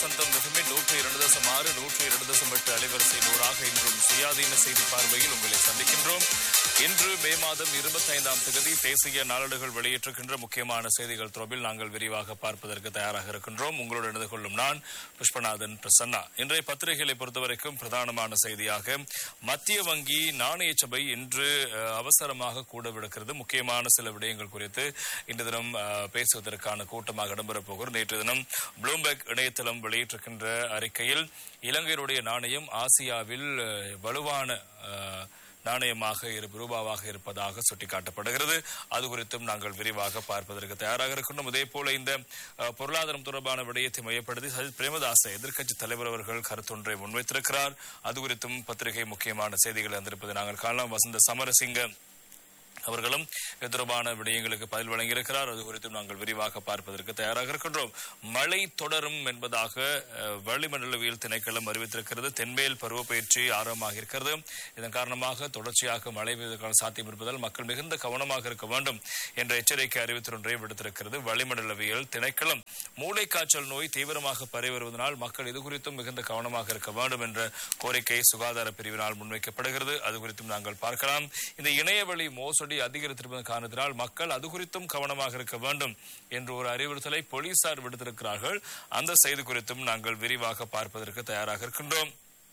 வசந்தம் மிகமே நூற்றி இரண்டு தசம் ஆறு நூற்றி இரண்டு தசம் எட்டு அலைவரிசை நூறாக இன்றும் சுயாதீன செய்தி பார்வையில் உங்களை சந்திக்கின்றோம் இன்று மே மாதம் இருபத்தி ஐந்தாம் தேதி தேசிய நாளேடுகள் வெளியிட்டிருக்கின்ற முக்கியமான செய்திகள் தொடர்பில் நாங்கள் விரிவாக பார்ப்பதற்கு தயாராக இருக்கின்றோம் உங்களோடு இணைந்து கொள்ளும் நான் புஷ்பநாதன் பிரசன்னா இன்றைய பத்திரிகைகளை பொறுத்தவரைக்கும் பிரதானமான செய்தியாக மத்திய வங்கி நாணய சபை இன்று அஹ், அவசரமாக கூடவிருக்கிறது முக்கியமான சில விடயங்கள் குறித்து இன்று தினம் அஹ், பேசுவதற்கான கூட்டமாக இடம்பெறப் போகிறது நேற்று தினம் ப்ளூம்பெர்க் இணையதளம் வெளியிட்டிருக்கின்ற அறிக்கையில் இலங்கையினுடைய நாணயம் ஆசியாவில் அஹ், வலுவான அஹ், நாணயமாக இரு- ரூபாவாக இருப்பதாக சுட்டிக்காட்டப்படுகிறது அது குறித்தும் நாங்கள் விரிவாக பார்ப்பதற்கு தயாராக இருக்கின்றோம் இதே போல இந்த அஹ், பொருளாதாரம் தொடர்பான விடயத்தை மையப்படுத்தி சஜித் பிரேமதாச எதிர்க்கட்சி தலைவர் அவர்கள் கருத்தொன்றை முன்வைத்திருக்கிறார் அது குறித்தும் பத்திரிகை முக்கியமான செய்திகள் வந்திருப்பதை நாங்கள் காணலாம் வசந்த சமரசிங்க அவர்களும் இது தொடர்பான விடயங்களுக்கு பதில் வழங்கியிருக்கிறார் அது குறித்தும் நாங்கள் விரிவாக பார்ப்பதற்கு தயாராக இருக்கின்றோம் மழை தொடரும் என்பதாக அஹ், வளிமண்டலவியல் திணைக்களம் அறிவித்திருக்கிறது தென்மேல் பருவப்பயிற்சி ஆரம்பமாக இருக்கிறது இதன் காரணமாக தொடர்ச்சியாக மழை பெய்வதற்கான சாத்தியம் இருப்பதால் மக்கள் மிகுந்த கவனமாக இருக்க வேண்டும் என்ற எச்சரிக்கை அறிவித்தொன்றை விடுத்திருக்கிறது வளிமண்டலவியல் திணைக்களம் மூளைக்காய்ச்சல் நோய் தீவிரமாக பரவி வருவதனால் மக்கள் இது குறித்தும் மிகுந்த கவனமாக இருக்க வேண்டும் என்ற கோரிக்கை சுகாதார பிரிவினால் முன்வைக்கப்படுகிறது அது குறித்தும் நாங்கள் பார்க்கலாம் இந்த இணையவழி மோசடி அதிகரித்திருப்பதன் காரணத்தினால் மக்கள் அது குறித்தும் கவனமாக இருக்க வேண்டும் என்ற ஒரு அறிவுறுத்தலை போலீசார் விடுத்திருக்கிறார்கள் அந்த செய்தி குறித்தும் நாங்கள் விரிவாக பார்ப்பதற்கு தயாராக இருக்கின்றோம்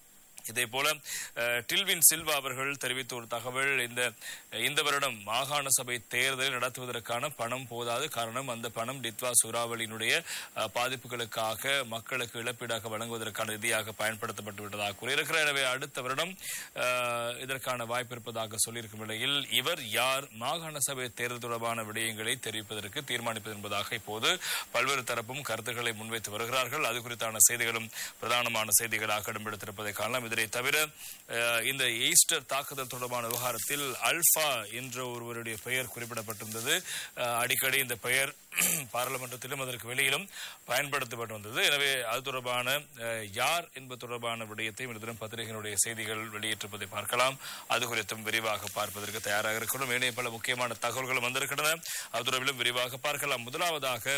இதே போல அஹ், டில்வின் சில்வா அவர்கள் தெரிவித்த ஒரு தகவல் இந்த இந்த வருடம் மாகாண சபை தேர்தலை நடத்துவதற்கான பணம் போதாது காரணம் அந்த பணம் டித்வா சூறாவளியினுடைய அஹ், பாதிப்புகளுக்காக மக்களுக்கு இழப்பீடாக வழங்குவதற்கான நிதியாக பயன்படுத்தப்பட்டு விட்டதாக கூறியிருக்கிறார் எனவே அடுத்த வருடம் அஹ், இதற்கான வாய்ப்பு இருப்பதாக சொல்லியிருக்கும் நிலையில் இவர் யார் மாகாண சபை தேர்தல் தொடர்பான விடயங்களை தெரிவிப்பதற்கு தீர்மானிப்பது என்பதாக இப்போது பல்வேறு தரப்பும் கருத்துக்களை முன்வைத்து வருகிறார்கள் அது குறித்தான செய்திகளும் பிரதானமான செய்திகளாக இடம்பெடுத்திருப்பதை காணலாம் இதனை தவிர அஹ், இந்த ஈஸ்டர் தாக்குதல் தொடர்பான விவகாரத்தில் அல்பா என்ற ஒருவருடைய பெயர் குறிப்பிடப்பட்டிருந்தது அஹ், அடிக்கடி இந்த பெயர் பாராளுமன்றத்திலும் அதற்கு வெளியிலும் பயன்படுத்தப்பட்டு வந்தது எனவே அது தொடர்பான அஹ், யார் என்பது தொடர்பான விடயத்தையும் இந்த தினம் பத்திரிகையினுடைய செய்திகள் வெளியிட்டிருப்பதை பார்க்கலாம் அது குறித்தும் விரிவாக பார்ப்பதற்கு தயாராக இருக்கிறோம் ஏனைய பல முக்கியமான தகவல்களும் வந்திருக்கின்றன அது தொடர்பிலும் விரிவாக பார்க்கலாம் முதலாவதாக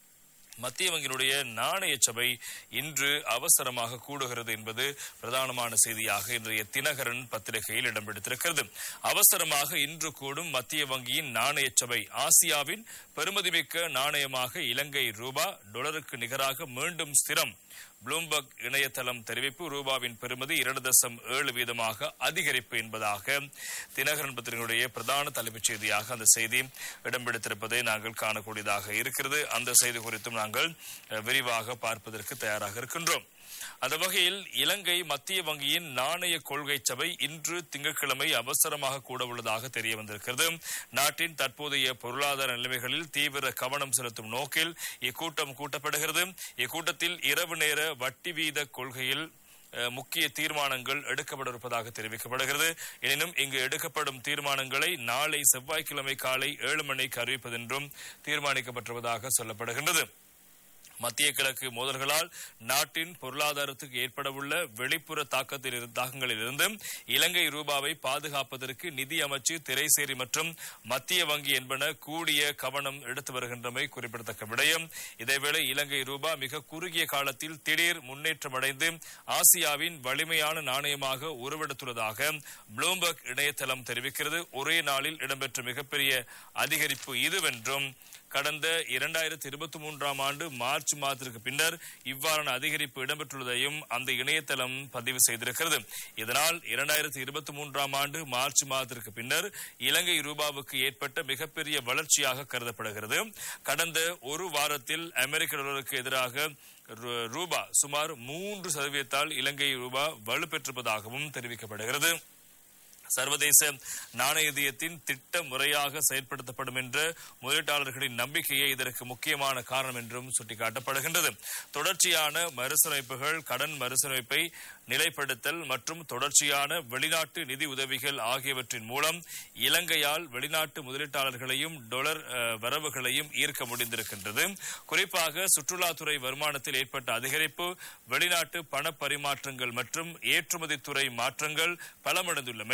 மத்திய வங்கியினுடைய நாணய சபை இன்று அவசரமாக கூடுகிறது என்பது பிரதானமான செய்தியாக இன்றைய தினகரன் பத்திரிகையில் இடம்பெடுத்திருக்கிறது அவசரமாக இன்று கூடும் மத்திய வங்கியின் நாணய சபை ஆசியாவின் பெருமதிமிக்க நாணயமாக இலங்கை ரூபா டாலருக்கு நிகராக மீண்டும் ஸ்திரம் ப்ளூம்பர்க் இணையதளம் தெரிவிப்பு ரூபாவின் பெறுமதி இரண்டு தசம் ஏழு வீதமாக அதிகரிப்பு என்பதாக தினகரன் பத்திரிகையுடைய பிரதான தலைப்புச் செய்தியாக அந்த செய்தி இடம்பெடுத்திருப்பதை நாங்கள் காணக்கூடியதாக இருக்கிறது அந்த செய்தி குறித்தும் நாங்கள் அஹ், விரிவாக பார்ப்பதற்கு தயாராக இருக்கின்றோம் அந்த வகையில் இலங்கை மத்திய வங்கியின் நாணய கொள்கை சபை இன்று திங்கட்கிழமை அவசரமாக கூட உள்ளதாக தெரிய வந்திருக்கிறது நாட்டின் தற்போதைய பொருளாதார நிலைமைகளில் தீவிர கவனம் செலுத்தும் நோக்கில் இக்கூட்டம் கூட்டப்படுகிறது இக்கூட்டத்தில் இரவு நேர வட்டி வீத கொள்கையில் அஹ், முக்கிய தீர்மானங்கள் எடுக்கப்பட இருப்பதாக தெரிவிக்கப்படுகிறது எனினும் இங்கு எடுக்கப்படும் தீர்மானங்களை நாளை செவ்வாய்க்கிழமை காலை ஏழு மணிக்கு அறிவிப்பதென்றும் தீர்மானிக்கப்பட்டிருப்பதாக சொல்லப்படுகின்றது மத்திய கிழக்கு மோதல்களால் நாட்டின் பொருளாதாரத்துக்கு ஏற்படவுள்ள வெளிப்புற தாக்கத்தில் இரு- தாக்கங்களில் இருந்து இலங்கை ரூபாவை பாதுகாப்பதற்கு நிதி அமைச்சு திரைசேரி மற்றும் மத்திய வங்கி என்பன கூடிய கவனம் எடுத்து வருகின்றமை குறிப்பிடத்தக்க விடயம் இதேவேளை இலங்கை ரூபா மிக குறுகிய காலத்தில் திடீர் முன்னேற்றமடைந்து ஆசியாவின் வலிமையான நாணயமாக உருவெடுத்துள்ளதாக ப்ளூம்பர்க் இணையதளம் தெரிவிக்கிறது ஒரே நாளில் இடம்பெற்ற மிகப்பெரிய அதிகரிப்பு இதுவென்றும் கடந்த இரண்டாயிரத்தி இருபத்தி மூன்றாம் ஆண்டு மார்ச் மாதத்திற்கு பின்னர் இவ்வாறான அதிகரிப்பு இடம்பெற்றுள்ளதையும் அந்த இணையதளம் பதிவு செய்திருக்கிறது இதனால் இரண்டாயிரத்தி இருபத்தி மூன்றாம் ஆண்டு மார்ச் மாதத்திற்கு பின்னர் இலங்கை ரூபாவுக்கு ஏற்பட்ட மிகப்பெரிய வளர்ச்சியாக கருதப்படுகிறது கடந்த ஒரு வாரத்தில் அமெரிக்க டாலருக்கு எதிராக ரூ- ரூபா சுமார் மூன்று சதவீதத்தால் இலங்கை ரூபா வலுப்பெற்றிருப்பதாகவும் தெரிவிக்கப்படுகிறது சர்வதேச நாணய நிதியத்தின் திட்ட முறையாக செயல்படுத்தப்படும் என்ற முதலீட்டாளர்களின் நம்பிக்கையே இதற்கு முக்கியமான காரணம் என்றும் சுட்டிக்காட்டப்படுகின்றது தொடர்ச்சியான மறுசீரமைப்புகள் கடன் மறுசீரமைப்பை நிலைப்படுத்தல் மற்றும் தொடர்ச்சியான வெளிநாட்டு நிதி உதவிகள் ஆகியவற்றின் மூலம் இலங்கையால் வெளிநாட்டு முதலீட்டாளர்களையும் டொலர் அஹ், வரவுகளையும் ஈர்க்க முடிந்திருக்கின்றது குறிப்பாக சுற்றுலாத்துறை வருமானத்தில் ஏற்பட்ட அதிகரிப்பு வெளிநாட்டு பண பரிமாற்றங்கள் மற்றும் ஏற்றுமதித்துறை மாற்றங்கள் பலமடைந்துள்ளமை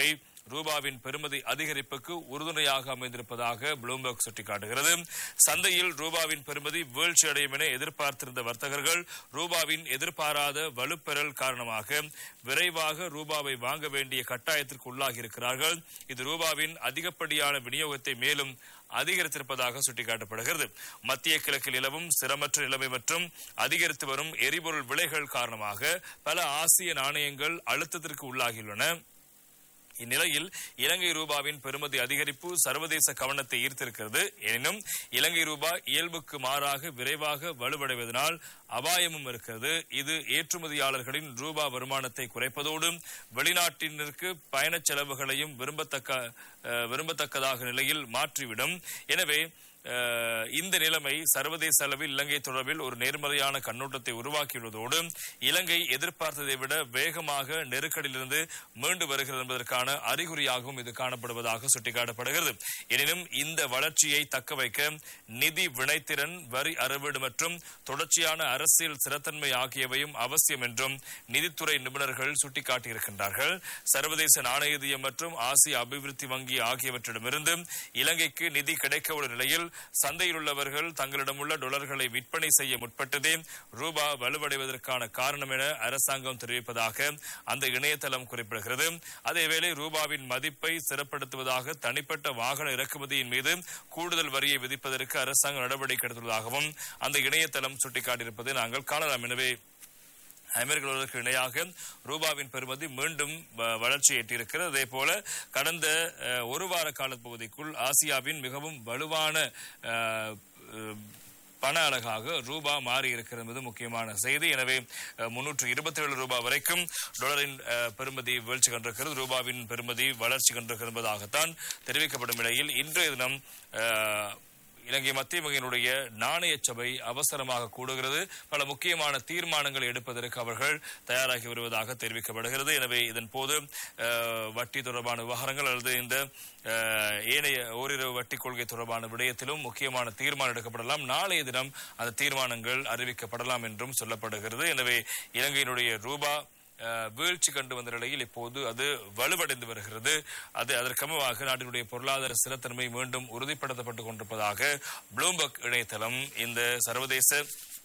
ரூபாவின் பெறுமதி அதிகரிப்புக்கு உறுதுணையாக அமைந்திருப்பதாக ப்ளூம்பர்க் சுட்டிக்காட்டுகிறது சந்தையில் ரூபாவின் பெறுமதி வீழ்ச்சி அடையும் என எதிர்பார்த்திருந்த வர்த்தகர்கள் ரூபாவின் எதிர்பாராத வலுப்பெறல் காரணமாக விரைவாக ரூபாவை வாங்க வேண்டிய கட்டாயத்திற்கு உள்ளாகி இருக்கிறார்கள் இது ரூபாவின் அதிகப்படியான விநியோகத்தை மேலும் அதிகரித்திருப்பதாக சுட்டிக்காட்டப்படுகிறது மத்திய கிழக்கில் நிலவும் சிரமற்ற நிலைமை மற்றும் அதிகரித்து வரும் எரிபொருள் விலைகள் காரணமாக பல ஆசிய நாணயங்கள் அழுத்தத்திற்கு உள்ளாகியுள்ளன இந்நிலையில் இலங்கை ரூபாவின் பெறுமதி அதிகரிப்பு சர்வதேச கவனத்தை ஈர்த்திருக்கிறது எனினும் இலங்கை ரூபாய் இயல்புக்கு மாறாக விரைவாக வலுவடைவதனால் அபாயமும் இருக்கிறது இது ஏற்றுமதியாளர்களின் ரூபா வருமானத்தை குறைப்பதோடு வெளிநாட்டினருக்கு பயணச் செலவுகளையும் விரும்பத்தக்க அஹ், விரும்பத்தக்கதாக நிலையில் மாற்றிவிடும் எனவே அஹ், இந்த நிலைமை சர்வதேச அளவில் இலங்கை தொடர்பில் ஒரு நேர்மறையான கண்ணோட்டத்தை உருவாக்கியுள்ளதோடு இலங்கை எதிர்பார்த்ததை விட வேகமாக நெருக்கடியிலிருந்து மீண்டு வருகிறது என்பதற்கான அறிகுறியாகவும் இது காணப்படுவதாக சுட்டிக்காட்டப்படுகிறது எனினும் இந்த வளர்ச்சியை தக்க வைக்க நிதி வினைத்திறன் வரி அறவீடு மற்றும் தொடர்ச்சியான அரசியல் ஸ்திரத்தன்மை ஆகியவையும் அவசியம் என்றும் நிதித்துறை நிபுணர்கள் சுட்டிக்காட்டியிருக்கின்றார்கள் சர்வதேச நாணயதியம் மற்றும் ஆசிய அபிவிருத்தி வங்கி ஆகியவற்றிடமிருந்து இலங்கைக்கு நிதி கிடைக்க உள்ள நிலையில் சந்தையில் உள்ளவர்கள் தங்களிடமுள்ள டாலர்களை விற்பனை செய்ய முற்பட்டதே ரூபா வலுவடைவதற்கான காரணம் என அரசாங்கம் தெரிவிப்பதாக அந்த இணையதளம் குறிப்பிடுகிறது அதேவேளை ரூபாவின் மதிப்பை சிறப்படுத்துவதாக தனிப்பட்ட வாகன இறக்குமதியின் மீது கூடுதல் வரியை விதிப்பதற்கு அரசாங்கம் நடவடிக்கை எடுத்துள்ளதாகவும் அந்த இணையதளம் சுட்டிக்காட்டியிருப்பதை நாங்கள் காணலாம் எனவே அமெரிக்க டாலருக்கு இணையாக ரூபாவின் பெறுமதி மீண்டும் வ- வளர்ச்சி எட்டியிருக்கிறது அதே போல கடந்த அஹ், ஒரு வார காலப்பகுதிக்குள் ஆசியாவின் மிகவும் வலுவான அஹ், அஹ், பண அழகாக ரூபா மாறி இருக்கிறது என்பது முக்கியமான செய்தி எனவே முன்னூற்று இருபத்தி ஏழு ரூபாய் வரைக்கும் டாலரின் அஹ், பெறுமதி வீழ்ச்சி கண்டிருக்கிறது ரூபாவின் பெறுமதி வளர்ச்சி கண்டிருக்கிறது என்பதாகத்தான் தெரிவிக்கப்படும் நிலையில் இன்றைய தினம் அஹ், இலங்கை மத்திய வங்கியினுடைய நாணய சபை அவசரமாக கூடுகிறது பல முக்கியமான தீர்மானங்களை எடுப்பதற்கு அவர்கள் தயாராகி வருவதாக தெரிவிக்கப்படுகிறது எனவே இதன் போது அஹ், வட்டி தொடர்பான விவகாரங்கள் அல்லது இந்த அஹ், ஏனைய ஓரிரு வட்டி கொள்கை தொடர்பான விடயத்திலும் முக்கியமான தீர்மானம் எடுக்கப்படலாம் நாளைய தினம் அந்த தீர்மானங்கள் அறிவிக்கப்படலாம் என்றும் சொல்லப்படுகிறது எனவே இலங்கையினுடைய ரூபா அஹ், வீழ்ச்சி கண்டு வந்த நிலையில் இப்போது அது வலுவடைந்து வருகிறது அது அதற்கமமாக நாட்டினுடைய பொருளாதார ஸ்திரத்தன்மை மீண்டும் உறுதிப்படுத்தப்பட்டுக் கொண்டிருப்பதாக ப்ளூம்பர்க் இணையதளம் இந்த சர்வதேச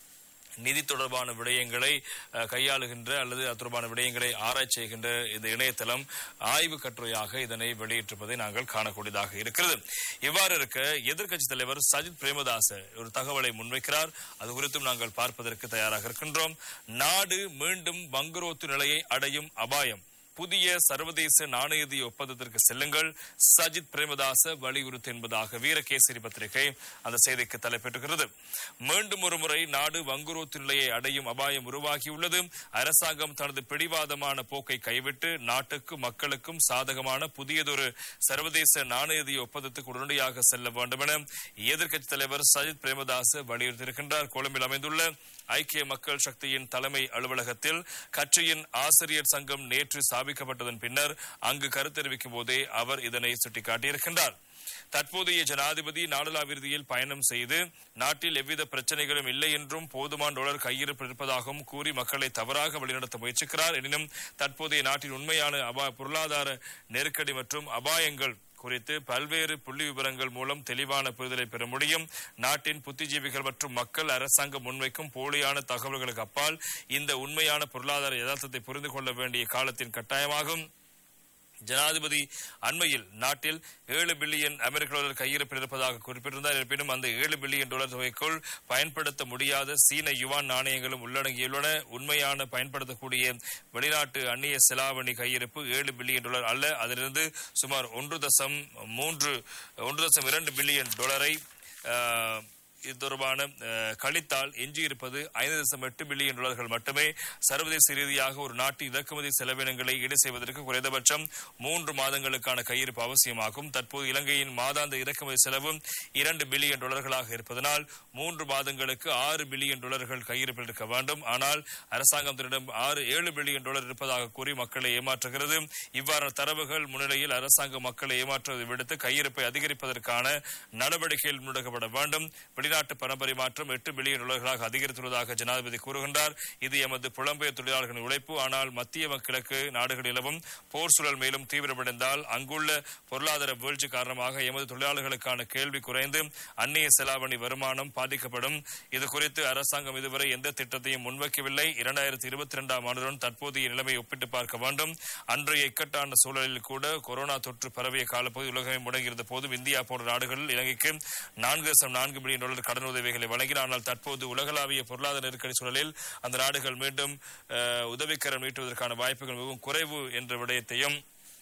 நிதி தொடர்பான விடயங்களை அஹ், கையாளுகின்ற அல்லது அது தொடர்பான விடயங்களை ஆராய்ச்சி செய்கின்ற இந்த இணையதளம் ஆய்வு கட்டுரையாக இதனை வெளியிட்டிருப்பதை நாங்கள் காணக்கூடியதாக இருக்கிறது இவ்வாறு இருக்க எதிர்க்கட்சித் தலைவர் சஜித் பிரேமதாச ஒரு தகவலை முன்வைக்கிறார் அது குறித்தும் நாங்கள் பார்ப்பதற்கு தயாராக இருக்கின்றோம் நாடு மீண்டும் வங்குரோத்து நிலையை அடையும் அபாயம் புதிய சர்வதேச நாணயதி ஒப்பந்தத்திற்கு செல்லுங்கள் சஜித் பிரேமதாச வலியுறுத்து என்பதாக வீரகேசரி பத்திரிகை அந்த செய்திக்கு தலைப்பெற்றுகிறது மீண்டும் ஒரு முறை நாடு வங்குரோத்து நிலையை அடையும் அபாயம் உருவாகியுள்ளது அரசாங்கம் தனது பிடிவாதமான போக்கை கைவிட்டு நாட்டுக்கும் மக்களுக்கும் சாதகமான புதியதொரு சர்வதேச நாணயதி ஒப்பந்தத்துக்கு உடனடியாக செல்ல வேண்டும் என எதிர்க்கட்சித் தலைவர் சஜித் பிரேமதாச வலியுறுத்தியிருக்கின்றார் கொழும்பில் அமைந்துள்ள ஐக்கிய மக்கள் சக்தியின் தலைமை அலுவலகத்தில் கட்சியின் ஆசிரியர் சங்கம் நேற்று ஸ்தாபிக்கப்பட்டதன் பின்னர் அங்கு கருத்தெரிவிக்கும் போதே அவர் இதனை சுட்டிக்காட்டியிருக்கின்றார் தற்போதைய ஜனாதிபதி நாடளாவிருதியில் பயணம் செய்து நாட்டில் எவ்வித பிரச்சனைகளும் இல்லை என்றும் போதுமான டாலர் கையிருப்பு இருப்பதாகவும் கூறி மக்களை தவறாக வழிநடத்த முயற்சிக்கிறார் எனினும் தற்போதைய நாட்டின் உண்மையான அபா பொருளாதார நெருக்கடி மற்றும் அபாயங்கள் குறித்து பல்வேறு புள்ளி விவரங்கள் மூலம் தெளிவான புரிதலை பெற முடியும் நாட்டின் புத்திஜீவிகள் மற்றும் மக்கள் அரசாங்கம் முன்வைக்கும் போலியான தகவல்களுக்கு அப்பால் இந்த உண்மையான பொருளாதார யதார்த்தத்தை புரிந்து கொள்ள வேண்டிய காலத்தின் கட்டாயமாகும் ஜனாதிபதி அண்மையில் நாட்டில் ஏழு பில்லியன் அமெரிக்க டாலர் கையிருப்பில் இருப்பதாக குறிப்பிட்டிருந்தார் இருப்பினும் அந்த ஏழு பில்லியன் டாலர் தொகைக்குள் பயன்படுத்த முடியாத சீன யுவான் நாணயங்களும் உள்ளடங்கியுள்ளன உண்மையான பயன்படுத்தக்கூடிய வெளிநாட்டு அந்நிய செலாவணி கையிருப்பு ஏழு பில்லியன் டாலர் அல்ல அதிலிருந்து சுமார் ஒன்று தசம் மூன்று ஒன்று தசம் இரண்டு பில்லியன் டாலரை அஹ், இது தொடர்பான அஹ், கழித்தால் எஞ்சியிருப்பது ஐந்து தசம் எட்டு பில்லியன் டாலர்கள் மட்டுமே சர்வதேச ரீதியாக ஒரு நாட்டு இறக்குமதி செலவினங்களை ஈடு செய்வதற்கு குறைந்தபட்சம் மூன்று மாதங்களுக்கான கையிருப்பு அவசியமாகும் தற்போது இலங்கையின் மாதாந்த இறக்குமதி செலவு இரண்டு பில்லியன் டாலர்களாக இருப்பதனால் மூன்று மாதங்களுக்கு ஆறு பில்லியன் டாலர்கள் கையிருப்பில் இருக்க வேண்டும் ஆனால் அரசாங்கம் தன்னிடம் ஆறு ஏழு பில்லியன் டாலர் இருப்பதாக கூறி மக்களை ஏமாற்றுகிறது இவ்வாறான தரவுகள் முன்னிலையில் அரசாங்கம் மக்களை ஏமாற்றுவதை விடுத்து கையிருப்பை அதிகரிப்பதற்கான நடவடிக்கைகள் முன்னெடுக்கப்பட வேண்டும் வெளிநாட்டு வெளிநாட்டு பணப்பரிமாற்றம் எட்டு பில்லியன் டாலர்களாக அதிகரித்துள்ளதாக ஜனாதிபதி கூறுகின்றார் இது எமது புலம்பெயர் தொழிலாளர்களின் உழைப்பு ஆனால் மத்திய கிழக்கு நாடுகளிலும் போர் சூழல் மேலும் தீவிரமடைந்தால் அங்குள்ள பொருளாதார வீழ்ச்சி காரணமாக எமது தொழிலாளர்களுக்கான கேள்வி குறைந்து அந்நிய செலாவணி வருமானம் பாதிக்கப்படும் இது குறித்து அரசாங்கம் இதுவரை எந்த திட்டத்தையும் முன்வைக்கவில்லை இரண்டாயிரத்தி இருபத்தி இரண்டாம் ஆண்டுடன் தற்போதைய நிலைமை ஒப்பிட்டு பார்க்க வேண்டும் அன்றைய இக்கட்டான சூழலில் கூட கொரோனா தொற்று பரவிய காலப்பகுதி உலகமே முடங்கியிருந்த போதும் இந்தியா போன்ற நாடுகளில் இலங்கைக்கு நான்கு தசம் நான்கு பில்லியன் டாலர் கடன் உதவிகளை வழங்கின ஆனால் தற்போது உலகளாவிய பொருளாதார நெருக்கடி சூழலில் அந்த நாடுகள் மீண்டும் அஹ், உதவிக்கரம் நீட்டுவதற்கான வாய்ப்புகள் மிகவும் குறைவு என்ற விடயத்தையும்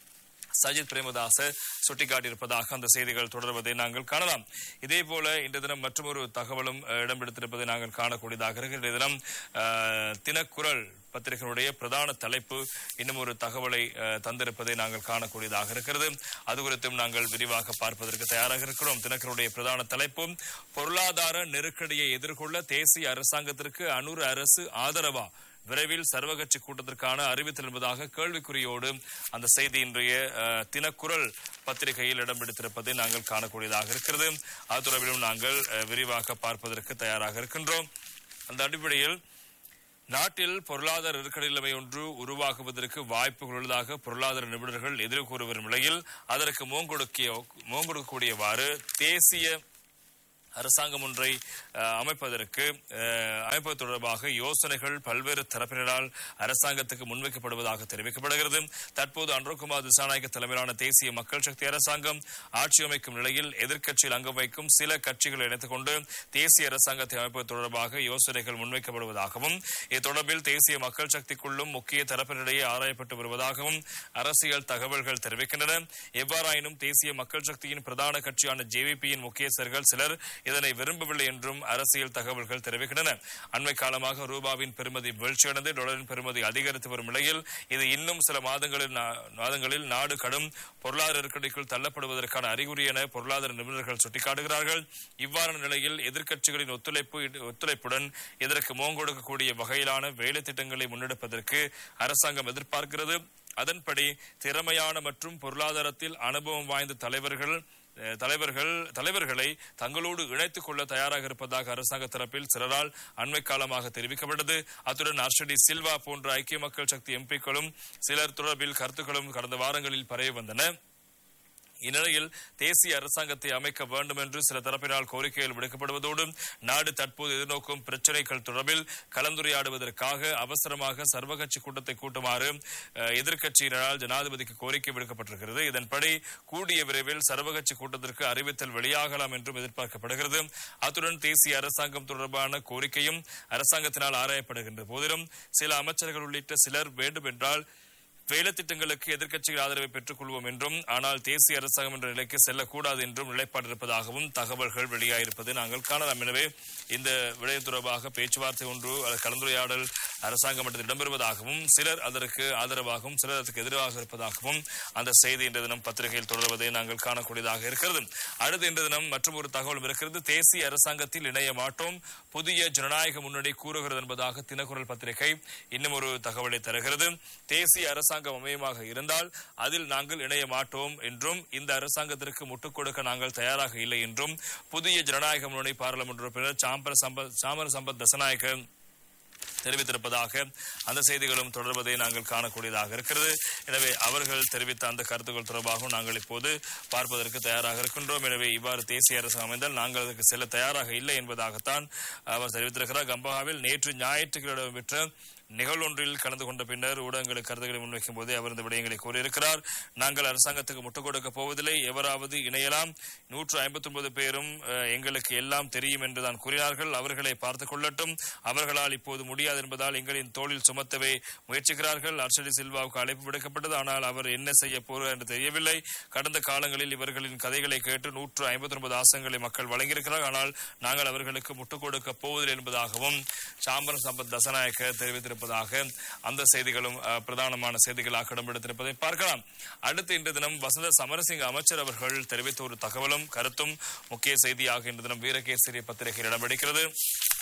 சஜித் பிரேமதாச சுட்டிக்காட்டியிருப்பதாக அந்த செய்திகள் தொடர்வதை நாங்கள் காணலாம் இதே போல இந்த தினம் மற்றொரு தகவலும் அஹ், இடம்பெடுத்திருப்பதை நாங்கள் காணக்கூடியதாக இருக்கிறது இந்த தினம் அஹ், தினக்குரல் பத்திரிகையினுடைய பிரதான தலைப்பு இன்னும் ஒரு தகவலை அஹ், தந்திருப்பதை நாங்கள் காணக்கூடியதாக இருக்கிறது அது குறித்தும் நாங்கள் விரிவாக பார்ப்பதற்கு தயாராக இருக்கிறோம் தினக்கருடைய பிரதான தலைப்பும் பொருளாதார நெருக்கடியை எதிர்கொள்ள தேசிய அரசாங்கத்திற்கு அனுர் அரசு ஆதரவா விரைவில் சர்வகட்சி கூட்டத்திற்கான அறிவித்தல் என்பதாக கேள்விக்குறியோடு அந்த செய்தி இன்றைய அஹ், தினக்குரல் பத்திரிகையில் இடம் பிடித்திருப்பதை நாங்கள் காணக்கூடியதாக இருக்கிறது அது தொடர்பிலும் நாங்கள் அஹ், விரிவாக பார்ப்பதற்கு தயாராக இருக்கின்றோம் அந்த அடிப்படையில் நாட்டில் பொருளாதார நெருக்கடி நிலைமை ஒன்று உருவாகுவதற்கு வாய்ப்புகள் உள்ளதாக பொருளாதார நிபுணர்கள் எதிர்கூறி வரும் நிலையில் அதற்கு மூங்கொடுக்கிய மூங்கொடுக்கக்கூடியவாறு தேசிய அரசாங்கம் ஒன்றை அஹ், அமைப்பதற்கு அஹ், அமைப்பது தொடர்பாக யோசனைகள் பல்வேறு தரப்பினரால் அரசாங்கத்துக்கு முன்வைக்கப்படுவதாக தெரிவிக்கப்படுகிறது தற்போது அன்ரோகுமார் திசாநாயக்க தலைமையிலான தேசிய மக்கள் சக்தி அரசாங்கம் ஆட்சி அமைக்கும் நிலையில் எதிர்க்கட்சியில் அங்கம் வைக்கும் சில கட்சிகளை இணைத்துக் கொண்டு தேசிய அரசாங்கத்தை அமைப்பது தொடர்பாக யோசனைகள் முன்வைக்கப்படுவதாகவும் இது தொடர்பில் தேசிய மக்கள் சக்திக்குள்ளும் முக்கிய தரப்பினரிடையே ஆராயப்பட்டு வருவதாகவும் அரசியல் தகவல்கள் தெரிவிக்கின்றன எவ்வாறாயினும் தேசிய மக்கள் சக்தியின் பிரதான கட்சியான ஜேவிபியின் முக்கியஸ்தர்கள் சிலர் இதனை விரும்பவில்லை என்றும் அரசியல் தகவல்கள் தெரிவிக்கின்றன அண்மை காலமாக ரூபாவின் பெறுமதி வீழ்ச்சியடைந்து டாலரின் பெறுமதி அதிகரித்து வரும் நிலையில் இது இன்னும் சில மாதங்களில் நா- மாதங்களில் நாடு கடும் பொருளாதார நெருக்கடிக்குள் தள்ளப்படுவதற்கான அறிகுறி என பொருளாதார நிபுணர்கள் சுட்டிக்காட்டுகிறார்கள் இவ்வாறான நிலையில் எதிர்க்கட்சிகளின் ஒத்துழைப்பு ஒத்துழைப்புடன் இதற்கு மோங்கொடுக்கக்கூடிய வகையிலான வேலை திட்டங்களை முன்னெடுப்பதற்கு அரசாங்கம் எதிர்பார்க்கிறது அதன்படி திறமையான மற்றும் பொருளாதாரத்தில் அனுபவம் வாய்ந்த தலைவர்கள் அஹ், தலைவர்கள் தலைவர்களை தங்களோடு இணைத்துக் கொள்ள தயாராக இருப்பதாக அரசாங்க தரப்பில் சிலரால் அண்மை காலமாக தெரிவிக்கப்பட்டது அத்துடன் அர்ஷடி சில்வா போன்ற ஐக்கிய மக்கள் சக்தி எம்பிக்களும் சிலர் தொடர்பில் கருத்துக்களும் கடந்த வாரங்களில் பரவி வந்தன இந்நிலையில் தேசிய அரசாங்கத்தை அமைக்க வேண்டும் என்று சில தரப்பினால் கோரிக்கைகள் விடுக்கப்படுவதோடு நாடு தற்போது எதிர்நோக்கும் பிரச்சினைகள் தொடர்பில் கலந்துரையாடுவதற்காக அவசரமாக சர்வகட்சி கூட்டத்தை கூட்டுமாறு அஹ், எதிர்க்கட்சியினரால் ஜனாதிபதிக்கு கோரிக்கை விடுக்கப்பட்டிருக்கிறது இதன்படி கூடிய விரைவில் சர்வகட்சி கூட்டத்திற்கு அறிவித்தல் வெளியாகலாம் என்றும் எதிர்பார்க்கப்படுகிறது அத்துடன் தேசிய அரசாங்கம் தொடர்பான கோரிக்கையும் அரசாங்கத்தினால் ஆராயப்படுகின்ற போதிலும் சில அமைச்சர்கள் உள்ளிட்ட சிலர் வேண்டுமென்றால் வேலை திட்டங்களுக்கு எதிர்க்கட்சிகள் ஆதரவை பெற்றுக் கொள்வோம் என்றும் ஆனால் தேசிய அரசாங்கம் என்ற நிலைக்கு செல்லக்கூடாது என்றும் நிலைப்பாடு இருப்பதாகவும் தகவல்கள் வெளியாயிருப்பது நாங்கள் காணலாம் எனவே இந்த விடயம் தொடர்பாக பேச்சுவார்த்தை ஒன்று அல்லது கலந்துரையாடல் அரசாங்க மட்டத்தில் இடம்பெறுவதாகவும் சிலர் அதற்கு ஆதரவாகவும் சிலர் அதற்கு எதிராக இருப்பதாகவும் அந்த செய்தி இன்று தினம் பத்திரிகையில் தொடர்வதை நாங்கள் காணக்கூடியதாக இருக்கிறது அடுத்து இன்று தினம் மற்றும் ஒரு தகவலும் இருக்கிறது தேசிய அரசாங்கத்தில் இணைய மாட்டோம் புதிய ஜனநாயக முன்னணி கூறுகிறது என்பதாக தினக்குரல் பத்திரிகை இன்னும் ஒரு தகவலை தருகிறது தேசிய அரசாங்கம் அமையமாக இருந்தால் அதில் நாங்கள் இணைய மாட்டோம் என்றும் இந்த அரசாங்கத்திற்கு முட்டுக் கொடுக்க நாங்கள் தயாராக இல்லை என்றும் புதிய ஜனநாயக முன்னணி பாராளுமன்ற உறுப்பினர் சாம்பர சம்பத் சாமர சம்பத் தசநாயக்க தெரிவித்திருப்பதாக அந்த செய்திகளும் தொடர்வதை நாங்கள் காணக்கூடியதாக இருக்கிறது எனவே அவர்கள் தெரிவித்த அந்த கருத்துக்கள் தொடர்பாகவும் நாங்கள் இப்போது பார்ப்பதற்கு தயாராக இருக்கின்றோம் எனவே இவ்வாறு தேசிய அரசு அமைந்தால் நாங்கள் அதற்கு செல்ல தயாராக இல்லை என்பதாகத்தான் அவர் தெரிவித்திருக்கிறார் கம்பஹாவில் நேற்று ஞாயிற்றுக்கிழமை பெற்ற நிகழ்வொன்றில் கலந்து கொண்ட பின்னர் ஊடகங்களுக்கு கருத்துக்களை முன்வைக்கும் போதே அவர் இந்த விடயங்களை கூறியிருக்கிறார் நாங்கள் அரசாங்கத்துக்கு முட்டுக் கொடுக்க போவதில்லை எவராவது இணையலாம் நூற்று ஐம்பத்தி ஒன்பது பேரும் அஹ், எங்களுக்கு எல்லாம் தெரியும் என்றுதான் கூறினார்கள் அவர்களை பார்த்துக் கொள்ளட்டும் அவர்களால் இப்போது முடியாது என்பதால் எங்களின் தோளில் சுமத்தவே முயற்சிக்கிறார்கள் அர்ஷடி சில்வாவுக்கு அழைப்பு விடுக்கப்பட்டது ஆனால் அவர் என்ன செய்ய போகிறார் என்று தெரியவில்லை கடந்த காலங்களில் இவர்களின் கதைகளை கேட்டு நூற்று ஐம்பத்தி ஒன்பது ஆசனங்களை மக்கள் வழங்கியிருக்கிறார் ஆனால் நாங்கள் அவர்களுக்கு முட்டுக் கொடுக்க போவதில்லை என்பதாகவும் சாம்பரம் சம்பத் தசநாயக்க தெரிவித்திருப்பதாக அந்த செய்திகளும் அஹ், பிரதானமான செய்திகளாக இடம்பெடுத்திருப்பதை பார்க்கலாம் அடுத்து இன்று தினம் வசந்த சமரசிங்க அமைச்சர் அவர்கள் தெரிவித்த ஒரு தகவலும் கருத்தும் முக்கிய செய்தியாக இன்று தினம் வீரகேசரி பத்திரிகையில் இடம்பெடுக்கிறது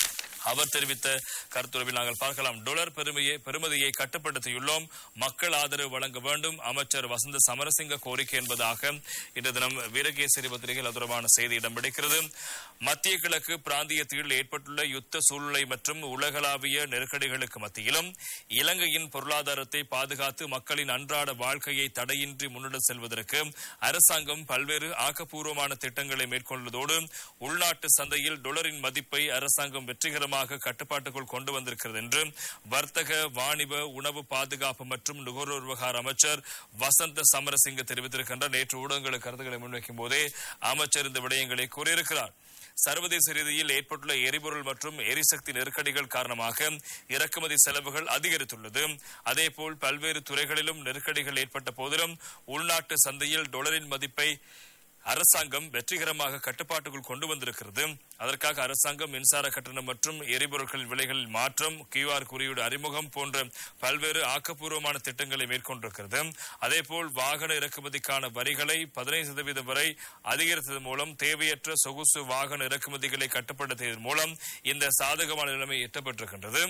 அவர் தெரிவித்த கருத்துறவில் நாங்கள் பார்க்கலாம் டொலர் பெருமையை பெருமதியை கட்டுப்படுத்தியுள்ளோம் மக்கள் ஆதரவு வழங்க வேண்டும் அமைச்சர் வசந்த சமரசிங்க கோரிக்கை என்பதாக இன்று தினம் வீரகேசரி பத்திரிகையில் அது தொடர்பான செய்தி இடம் பிடிக்கிறது மத்திய கிழக்கு பிராந்தியத்தில் ஏற்பட்டுள்ள யுத்த சூழ்நிலை மற்றும் உலகளாவிய நெருக்கடிகளுக்கு மத்தியிலும் இலங்கையின் பொருளாதாரத்தை பாதுகாத்து மக்களின் அன்றாட வாழ்க்கையை தடையின்றி முன்னெடுத்து செல்வதற்கு அரசாங்கம் பல்வேறு ஆக்கப்பூர்வமான திட்டங்களை மேற்கொள்வதோடு உள்நாட்டு சந்தையில் டொலரின் மதிப்பை அரசாங்கம் வெற்றிகரமாக கட்டுப்பாட்டுக்குள் கொண்டு வந்திருக்கிறது என்று வர்த்தக வாணிப உணவு பாதுகாப்பு மற்றும் நுகர்வோர் விவகார அமைச்சர் வசந்த சமரசிங்க தெரிவித்திருக்கின்றார் நேற்று ஊடகங்களுக்கு கருத்துக்களை முன்வைக்கும் போதே அமைச்சர் இந்த விடயங்களை கூறியிருக்கிறார் சர்வதேச ரீதியில் ஏற்பட்டுள்ள எரிபொருள் மற்றும் எரிசக்தி நெருக்கடிகள் காரணமாக இறக்குமதி செலவுகள் அதிகரித்துள்ளது அதேபோல் பல்வேறு துறைகளிலும் நெருக்கடிகள் ஏற்பட்ட போதிலும் உள்நாட்டு சந்தையில் டொலரின் மதிப்பை அரசாங்கம் வெற்றிகரமாக கட்டுப்பாட்டுக்குள் கொண்டு வந்திருக்கிறது அதற்காக அரசாங்கம் மின்சார கட்டணம் மற்றும் எரிபொருட்கள் விலைகளில் மாற்றம் கியூஆர் குறியீடு அறிமுகம் போன்ற பல்வேறு ஆக்கப்பூர்வமான திட்டங்களை மேற்கொண்டிருக்கிறது அதேபோல் வாகன இறக்குமதிக்கான வரிகளை பதினைந்து சதவீதம் வரை அதிகரித்ததன் மூலம் தேவையற்ற சொகுசு வாகன இறக்குமதிகளை கட்டுப்படுத்தியதன் மூலம் இந்த சாதகமான நிலைமை எட்டப்பட்டிருக்கின்றது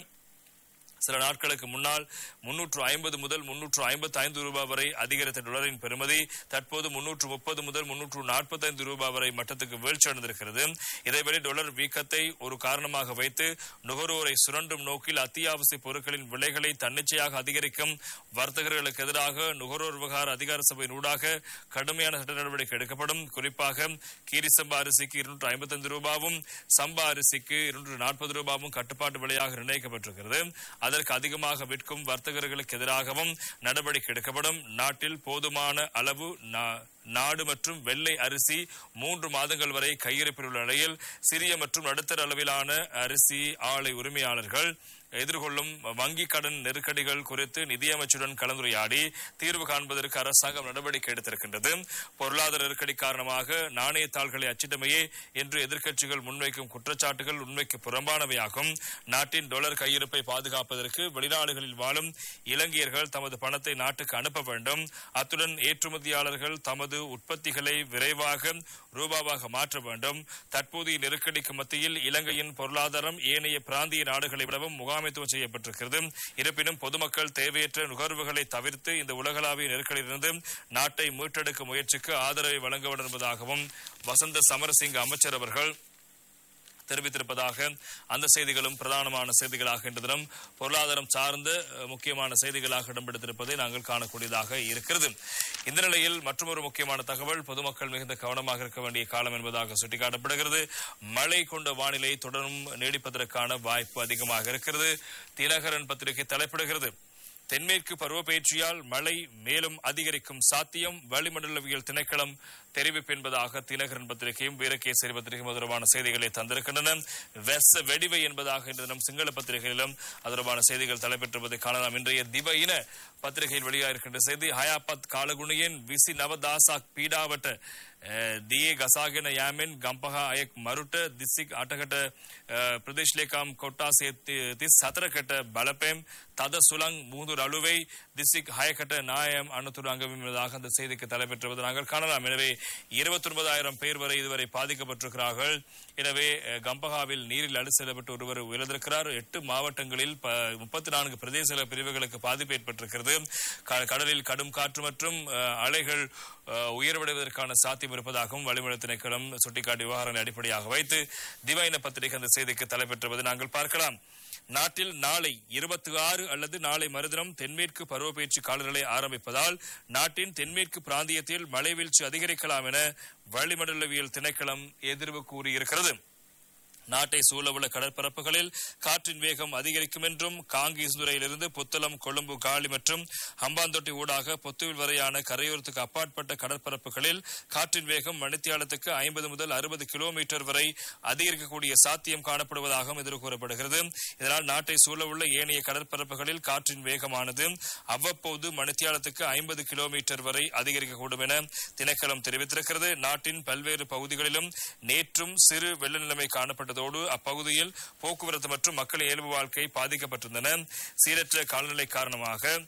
சில நாட்களுக்கு முன்னால் முன்னூற்று ஐம்பது முதல் முன்னூற்று ஐம்பத்தி ஐந்து ரூபாய் வரை அதிகரித்த டாலரின் பெறுமதி தற்போது முன்னூற்று முப்பது முதல் முன்னூற்று நாற்பத்தைந்து ரூபாய் வரை மட்டத்துக்கு வீழ்ச்சியடைந்திருக்கிறது இதேவேளை டாலர் வீக்கத்தை ஒரு காரணமாக வைத்து நுகர்வோரை சுரண்டும் நோக்கில் அத்தியாவசிய பொருட்களின் விலைகளை தன்னிச்சையாக அதிகரிக்கும் வர்த்தகர்களுக்கு எதிராக நுகர்வோர் விவகார அதிகார சபையின் ஊடாக கடுமையான சட்ட நடவடிக்கை எடுக்கப்படும் குறிப்பாக கீரி சம்பா அரிசிக்கு இருநூற்று ஐம்பத்தைந்து ரூபாவும் சம்பா அரிசிக்கு இருநூற்று நாற்பது ரூபாவும் கட்டுப்பாட்டு விலையாக நிர்ணயிக்கப்பட்டிருக்கிறது அதற்கு அதிகமாக விற்கும் வர்த்தகர்களுக்கு எதிராகவும் நடவடிக்கை எடுக்கப்படும் நாட்டில் போதுமான அளவு நா- நாடு மற்றும் வெள்ளை அரிசி மூன்று மாதங்கள் வரை கையிருப்பில் உள்ள நிலையில் சிறிய மற்றும் நடுத்தர அளவிலான அரிசி ஆலை உரிமையாளர்கள் எதிர்கொள்ளும் வங்கி கடன் நெருக்கடிகள் குறித்து நிதியமைச்சருடன் கலந்துரையாடி தீர்வு காண்பதற்கு அரசாங்கம் நடவடிக்கை எடுத்திருக்கின்றது பொருளாதார நெருக்கடி காரணமாக நாணயத்தாள்களை அச்சிட்டமையே என்று எதிர்க்கட்சிகள் முன்வைக்கும் குற்றச்சாட்டுகள் உண்மைக்கு புறம்பானவையாகும் நாட்டின் டாலர் கையிருப்பை பாதுகாப்பதற்கு வெளிநாடுகளில் வாழும் இலங்கையர்கள் தமது பணத்தை நாட்டுக்கு அனுப்ப வேண்டும் அத்துடன் ஏற்றுமதியாளர்கள் தமது உற்பத்திகளை விரைவாக ரூபாவாக மாற்ற வேண்டும் தற்போதைய நெருக்கடிக்கு மத்தியில் இலங்கையின் பொருளாதாரம் ஏனைய பிராந்திய நாடுகளை விடவும் முகாமைத்துவம் செய்யப்பட்டிருக்கிறது இருப்பினும் பொதுமக்கள் தேவையற்ற நுகர்வுகளை தவிர்த்து இந்த உலகளாவிய நெருக்கடியிலிருந்து நாட்டை மீட்டெடுக்கும் முயற்சிக்கு ஆதரவை வழங்க வேண்டும் என்பதாகவும் வசந்த சமரசிங்க அமைச்சர் அவர்கள் தெரிவித்திருப்பதாக அந்த செய்திகளும் பிரதானமான செய்திகளாக இன்று தினம் பொருளாதாரம் சார்ந்த அஹ், முக்கியமான செய்திகளாக இடம்பெடுத்திருப்பதை நாங்கள் காணக்கூடியதாக இருக்கிறது இந்த நிலையில் மற்றொரு முக்கியமான தகவல் பொதுமக்கள் மிகுந்த கவனமாக இருக்க வேண்டிய காலம் என்பதாக சுட்டிக்காட்டப்படுகிறது மழை கொண்ட வானிலை தொடரும் நீடிப்பதற்கான வாய்ப்பு அதிகமாக இருக்கிறது தினகரன் பத்திரிகை தலைப்பிடுகிறது தென்மேற்கு பருவப்பெயர்ச்சியால் மழை மேலும் அதிகரிக்கும் சாத்தியம் வளிமண்டலவியல் திணைக்களம் தெரிவிப்பு என்பதாக தினகரன் பத்திரிகையும் வீரகேசரி பத்திரிகை தொடர்பான செய்திகளை தந்திருக்கின்றன வெச வெடிவை என்பதாக இன்று தினம் சிங்கள பத்திரிகையிலும் அது தொடர்பான செய்திகள் தலைப்பெற்றுவதை காணலாம் இன்றைய திவ இன பத்திரிகையில் வெளியாகிருக்கின்ற செய்தி ஹயாபத் காலகுணியின் විසි නව දහසක් පීඩාවට අ, දියේ ගසාගෙන යෑමෙන් ගම්පහ අයෙක් මරුට දිස්සික් අටකට ප්‍රදේශ ලේකම් කොට්ටාසේ තිස් සතරකට බලපෑම් තද සුළං මුහුදු රළුවෙයි දිස්සික් හයකට நாயம் அணுத்துறை அங்கமிதாக அந்த செய்திக்கு தலைப்பெற்றுவது நாங்கள் காணலாம் எனவே இருபத்தி ஒன்பதாயிரம் பேர் வரை இதுவரை பாதிக்கப்பட்டிருக்கிறார்கள் எனவே அஹ், கம்பஹாவில் நீரில் அடி செல்லப்பட்டு ஒருவர் உயிரிழந்திருக்கிறார் எட்டு மாவட்டங்களில் முப்பத்தி நான்கு பிரதேச பிரிவுகளுக்கு பாதிப்பு ஏற்பட்டிருக்கிறது க- கடலில் கடும் காற்று மற்றும் அஹ், அலைகள் அஹ், உயர்வடைவதற்கான சாத்தியம் இருப்பதாகவும் வளிமண்டல திணைக்களம் சுட்டிக்காட்டி விவகாரங்களை அடிப்படையாக வைத்து திவைன பத்திரிகை அந்த செய்திக்கு தலைப்பெற்றுவது நாங்கள் பார்க்கலாம் நாட்டில் நாளை இருபத்தி ஆறு அல்லது நாளை மறுதினம் தென்மேற்கு பருவப்பெயர்ச்சி காலநிலை ஆரம்பிப்பதால் நாட்டின் தென்மேற்கு பிராந்தியத்தில் மழை வீழ்ச்சி அதிகரிக்கலாம் என வளிமண்டலவியல் திணைக்களம் எதிர்வு கூறியிருக்கிறது நாட்டை சூழவுள்ள கடற்பரப்புகளில் காற்றின் வேகம் அதிகரிக்கும் என்றும் காங்கேசுதுறையிலிருந்து புத்தளம் கொழும்பு காலி மற்றும் ஹம்பாந்தோட்டை ஊடாக பொத்துவில் வரையான கரையோரத்துக்கு அப்பாற்பட்ட கடற்பரப்புகளில் காற்றின் வேகம் மணித்தியாலத்துக்கு ஐம்பது முதல் அறுபது கிலோமீட்டர் வரை அதிகரிக்கக்கூடிய சாத்தியம் காணப்படுவதாகவும் எதிர்வு கூறப்படுகிறது இதனால் நாட்டை சூழவுள்ள ஏனைய கடற்பரப்புகளில் காற்றின் வேகமானது அவ்வப்போது மணித்தியாலத்துக்கு ஐம்பது கிலோமீட்டர் வரை அதிகரிக்கக்கூடும் என திணைக்களம் தெரிவித்திருக்கிறது நாட்டின் பல்வேறு பகுதிகளிலும் நேற்றும் சிறு வெள்ள நிலைமை காணப்பட்டதோடு அப்பகுதியில் போக்குவரத்து மற்றும் மக்களின் இயல்பு வாழ்க்கை பாதிக்கப்பட்டிருந்தன சீரற்ற காலநிலை காரணமாக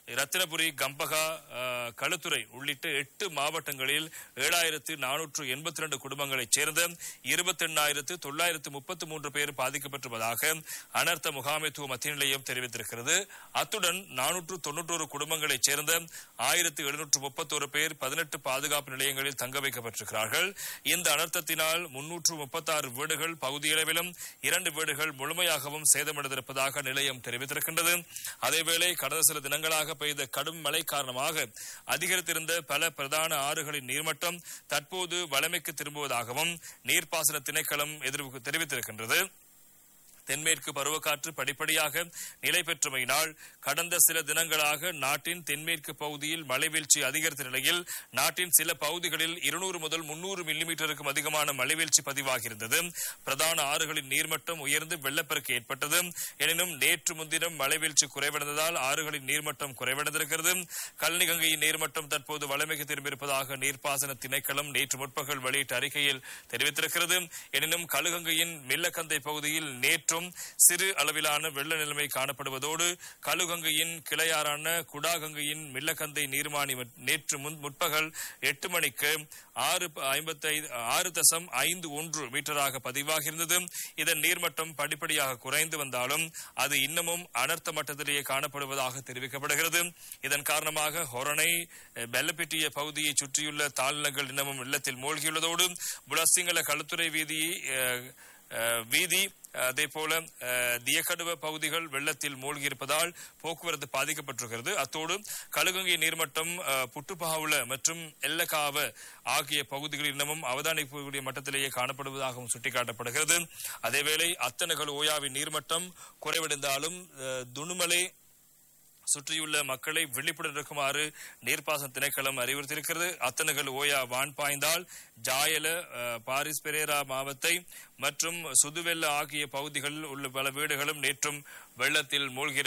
ரத்தினபுரி கம்பகா அஹ், களுத்துறை உள்ளிட்ட எட்டு மாவட்டங்களில் ஏழாயிரத்து நானூற்று எண்பத்தி ரெண்டு குடும்பங்களைச் சேர்ந்த இருபத்தி எண்ணாயிரத்து தொள்ளாயிரத்து முப்பத்தி மூன்று பேர் பாதிக்கப்பட்டுள்ளதாக அனர்த்த முகாமைத்துவ மத்திய நிலையம் தெரிவித்திருக்கிறது அத்துடன் நானூற்று தொன்னூற்றோரு குடும்பங்களைச் சேர்ந்த ஆயிரத்து எழுநூற்று முப்பத்தோரு பேர் பதினெட்டு பாதுகாப்பு நிலையங்களில் தங்க வைக்கப்பட்டிருக்கிறார்கள் இந்த அனர்த்தத்தினால் முன்னூற்று முப்பத்தாறு வீடுகள் பகுதியளவிலும் இரண்டு வீடுகள் முழுமையாகவும் சேதமடைந்திருப்பதாக நிலையம் தெரிவித்திருக்கின்றது அதேவேளை கடந்த சில தினங்களாக பெய்த கடும் மழை காரணமாக அதிகரித்திருந்த பல பிரதான ஆறுகளின் நீர்மட்டம் தற்போது வளமைக்கு திரும்புவதாகவும் நீர்ப்பாசன திணைக்களம் எதிர்ப்பு தெரிவித்திருக்கின்றது தென்மேற்கு பருவக்காற்று படிப்படியாக நிலை பெற்றமையினால் கடந்த சில தினங்களாக நாட்டின் தென்மேற்கு பகுதியில் மழைவீழ்ச்சி அதிகரித்த நிலையில் நாட்டின் சில பகுதிகளில் இருநூறு முதல் முன்னூறு மில்லிமீட்டருக்கும் அதிகமான மழைவீழ்ச்சி பதிவாகியிருந்தது பிரதான ஆறுகளின் நீர்மட்டம் உயர்ந்து வெள்ளப்பெருக்கு ஏற்பட்டது எனினும் நேற்று முன்தினம் மழைவீழ்ச்சி குறைவடைந்ததால் ஆறுகளின் நீர்மட்டம் குறைவடைந்திருக்கிறது கல்னிகங்கையின் நீர்மட்டம் தற்போது வளமைக்கு திரும்பியிருப்பதாக நீர்ப்பாசன திணைக்களம் நேற்று முற்பகல் வெளியிட்ட அறிக்கையில் தெரிவித்திருக்கிறது எனினும் கழுகங்கையின் மில்லக்கந்தை பகுதியில் நேற்றும் சிறு அளவிலான வெள்ள நிலைமை காணப்படுவதோடு கழுகங்கையின் கிளையாறான குடாகங்கையின் மில்லக்கந்தை நீர்மானி மட்- நேற்று முன் முற்பகல் எட்டு மணிக்கு ஆறு ஐம்பத்தி ஆறு தசம் ஐந்து ஒன்று மீட்டராக பதிவாகியிருந்தது இதன் நீர்மட்டம் படிப்படியாக குறைந்து வந்தாலும் அது இன்னமும் அனர்த்த மட்டத்திலேயே காணப்படுவதாக தெரிவிக்கப்படுகிறது இதன் காரணமாக ஹொரணை அஹ், பெல்லப்பிட்டிய பகுதியை சுற்றியுள்ள தாழ்நிலங்கள் இன்னமும் வெள்ளத்தில் மூழ்கியுள்ளதோடு புலசிங்கல களுத்துறை வீதி அஹ், அஹ், வீதி அதே போல அஹ், தியக்கடுவ பகுதிகள் வெள்ளத்தில் மூழ்கியிருப்பதால் போக்குவரத்து பாதிக்கப்பட்டிருக்கிறது அத்தோடு கழுகங்கை நீர்மட்டம் அஹ், புட்டுப்பாவுல மற்றும் எல்லக்காவ ஆகிய பகுதிகளில் இன்னமும் அவதானிக்கக்கூடிய மட்டத்திலேயே காணப்படுவதாகவும் சுட்டிக்காட்டப்படுகிறது அதேவேளை அத்தனகல் ஓயாவின் நீர்மட்டம் குறைவடைந்தாலும் அஹ், துணுமலை சுற்றியுள்ள மக்களை விழிப்புடன் இருக்குமாறு நீர்ப்பாசன திணைக்களம் அறிவுறுத்தியிருக்கிறது அத்தனகல் ஓயா வான் பாய்ந்தால் ஜாயல அஹ், பாரிஸ் பெரேரா மாவத்தை மற்றும் சுதுவெல்ல ஆகிய பகுதிகளில் உள்ள பல வீடுகளும் நேற்றும் வெள்ளத்தில் மூழ்கி